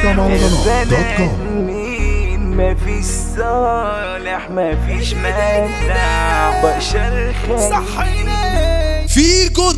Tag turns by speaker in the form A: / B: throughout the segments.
A: مهرجانات دوت كوم
B: مين مفيش صالح مفيش مدع بشر خايف
C: فيجو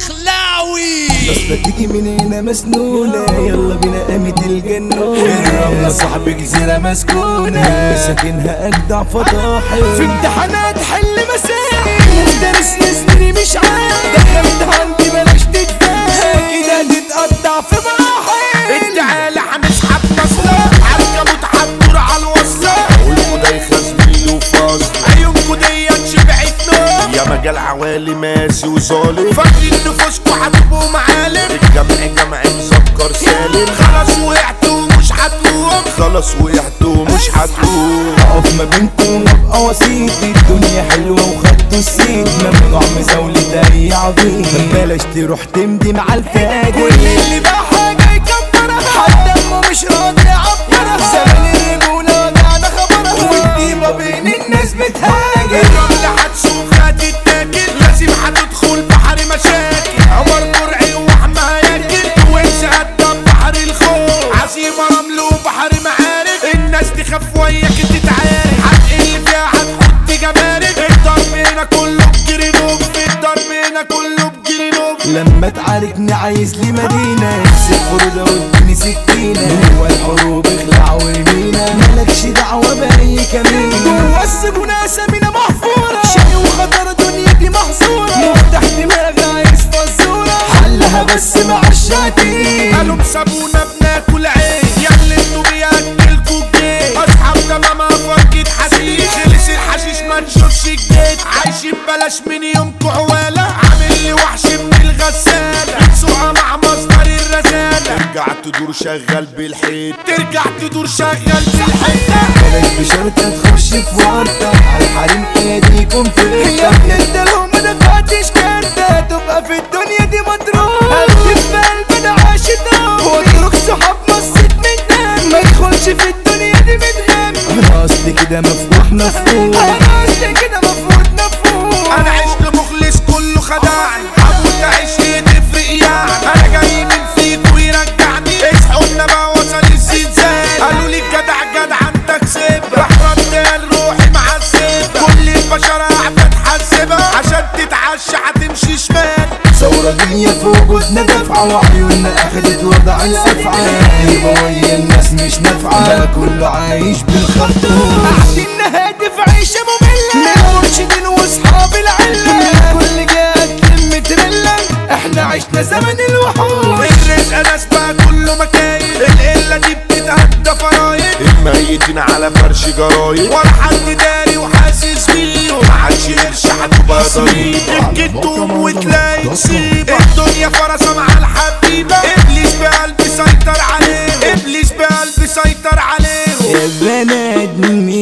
C: الدخلاوي
B: اصلا تيجي من هنا مسنونة يلا بينا قامت الجنونة الرملة صاحب جزيرة مسكونة ساكنها أجدع فضاحي في امتحانات حل مسائل مدرس يسني مش عارف دخلت عندي بلاش تتفاهم كده تتقطع في مراحل
D: تعالى هنسحب نصلة عركة متحضر على الوصلة قولوا ده يخزني وفاصل عيونكوا ديت شبعت نوم يا مجال عوالي ماسي وظالم فاكرين نفوسكوا هتبقوا معالم الجمع جمع مسكر سالم خلاص وقعت ومش هتقوم خلاص وقعت ومش هتقوم
B: اقف ما بينكم وابقى وسيط الدنيا حلوه وخدتوا السيد ممنوع مزاولة اي عظيم بلاش تروح تمضي مع الفاجر كل اللي بقى حاجه يكبرها حتى امه مش راضي يعبرها زمان الرجوله وجعنا خبرها والديبه بين الناس بتهاجر
D: الرمل هتشوف هتتاكل لازم هتدخل بحر مشاكل عمر مرعي وحمى هياكل وانسى قدام بحر الخوف عزيمة رمل وبحر معارك الناس تخاف وياك تتعارك هتقل فيها هتحط جمارك الضرب هنا كله بجري نوب الضرب هنا كله بجري نوب
B: لما تعاركني عايز لي مدينة امسك خردة واديني سكينة جوا الحروب اخلع ورمينا مالكش دعوة بأي كمين جوا السجون أسامينا محفورة شقي وخطر دنيتي محظورة مفتاح دماغي عايز فزورة حلها بس مع الشاتين
D: قالوا بسابونا بناكل عيش ياللي انتوا بياكلكوا الجيش اصحاب تماما فرقة حشيش خلص الحشيش ما نشوفش الجيش عايشين بلاش من يومكوا عوالة عامل لي وحش من الغسالة بتسوقها مع مصدر الرسالة ترجع تدور شغال بالحيط ترجع تدور شغال بالحيط
B: بلاش بشرطة تخش في ورطة على الحريم ايديكم في يا ابني انت لو ما دفعتش كارتة تبقى في الدنيا دي مضروب هكتب في قلبي ده عاشت واترك صحاب نصت من دم ما يدخلش في الدنيا دي متغم انا اصلي كده مفروح مفروض انا اصلي كده مفروض مفروض
D: انا عشت مخلص كله خدعني ابوك عيش تفرق يعني انا جاي من فيك ويرجعني اصحوا بقى وصل الزلزال قالوا لي جدع جدع انت كسب راح رد روحي مع الزب كل البشر قاعده تحسبها عشان تتعشى هتمشي شمال
B: ثورة دنيا في وجودنا دفعة وعيوننا أخدت وضع الأفعى يبقى ويا الناس مش نافعة بقى كله عايش بالخرطوم قاعدين هادف عيشة مملة من مرشدين وأصحاب العلة كل جهة تلم ترلة احنا عشنا زمن الوحوش
D: الرزق ناس بقى كله مكاين القله دي بتتهدى فرايد الميتين على فرش جرايد ولا حد داري وحاسس بيه ومعادش قرش هتبقى ضريب يمكن تقوم وتلاقي نصيب الدنيا فرصة مع الحبيبة ابليس بقلبي سيطر عليه ابليس بقلبي سيطر عليه
B: يا بنات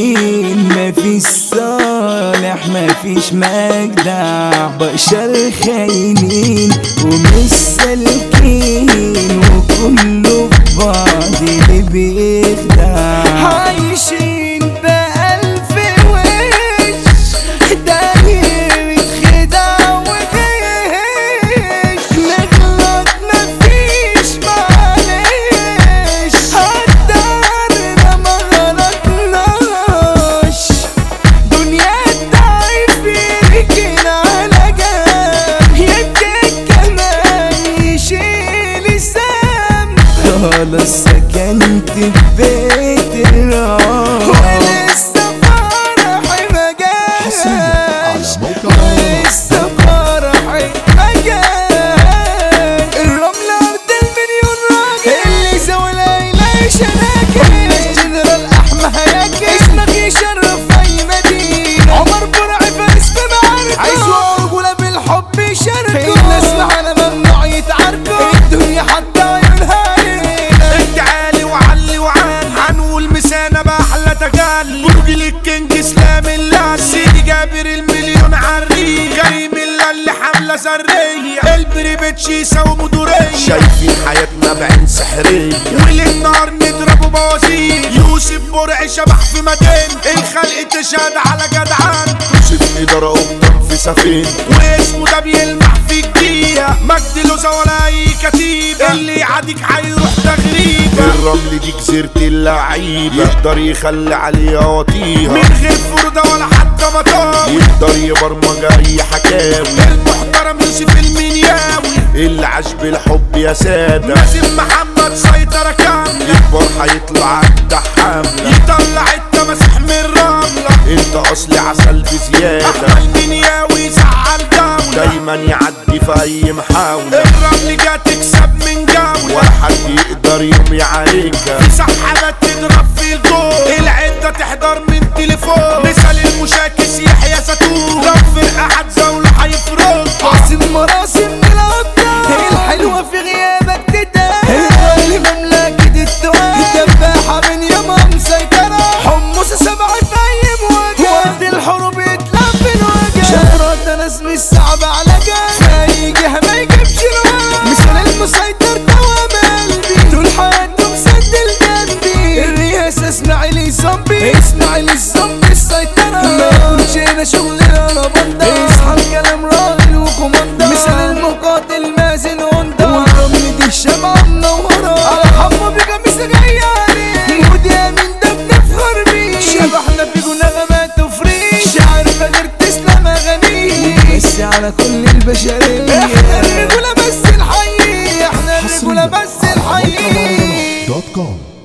B: مين مفيش صالح مفيش مجدع بشر خاينين ومش سالكين وكله في بعض اللي بيخدع عايشين بألف وش داير خدع وجيش نغلط مفيش معلش قدرنا ما غلطناش دنيا الضعيف يركن على جنب يديك كمان يشيل الذنب خلاص سكنت في بيت الرعب ولسه فرحي ما
A: حصرياً على
B: جاش
A: موقع
B: ولسه فرحي ما جاش الرملة أرض المليون راجل اللي زولها يلاقي شناكل الجنرال أحمى هياكل اسمك يشرف أي مدينة عمر برعي فارس في معاركه عايز رجولة بالحب يشاركوا الناس معانا ممنوع يتعاركوا الدنيا حتى عيونها علينا
D: انت عالي وعلي وعال هنقول مسانة بأحلى تجلي برج الكينج اسلام الله سيدي جابر المليون عري جاي من اللي حملة سرية البريبتشي يساوي مدورية شايفين حياتنا بعين سحرية وليل نهار نضربه بوازير يوسف برعي شبح في مدينة الخلق تشهد على جدعان يوسف إدارة قبطان في سفينة واسمه ده بيلمع في الجيل فيها مجد لوزة ولا اي كتيبة اللي يعاديك هيروح تغريبة الرمل دي جزيرة اللعيبة يقدر يخلي عليها وطيها من غير فردة ولا حتى مطاوي يقدر يبرمج اي حكاوي المحترم يوسف المنياوي اللي عاش بالحب يا سادة لازم محمد سيطرة كاملة يكبر هيطلع اجدع حملة يطلع التماسيح من الرملة انت اصلي عسل بزيادة احمد منياوي زعل دولة دايما يعدي في اي محاولة الرمل جا تكسب من جولة ولا حد يقدر يوم عليك في سحابات تضرب في الجول العدة تحضر من تليفون مثال المشاكس يحيى زيتون لو فرقة هتزاوله هيفرق
B: عاصم مراسم من الأبطال الحلوة في غيابك تتاهل اللي مملكة التوال دباحة من يومها مسيطرة حمص سبعة في أي مواجهة وقت الحروب يتلف في الوجه شهرات ناس مش صعبة على جال في أي جهة ما يجيبش الوقت مثل المسيطر دوام قلبي طول حياته مسدل جنبي الرئاسة اسماعيل الزومبي اسماعيل الزومبي السيطرة ما يكونش هنا شغل انا بندر اصحى الكلام راجل وكوماندا مثل المقاتل مازن هوندا والرمل دي الشمعة منورة على حمو بقميص جاية عليه ودي امين ده بنفخر بيه شبحنا في نغمات وفريق شعر فجر تسلم اغانيه بس على كل البشرية احنا الرجولة بس الحي احنا الرجولة بس الحي
A: دوت كوم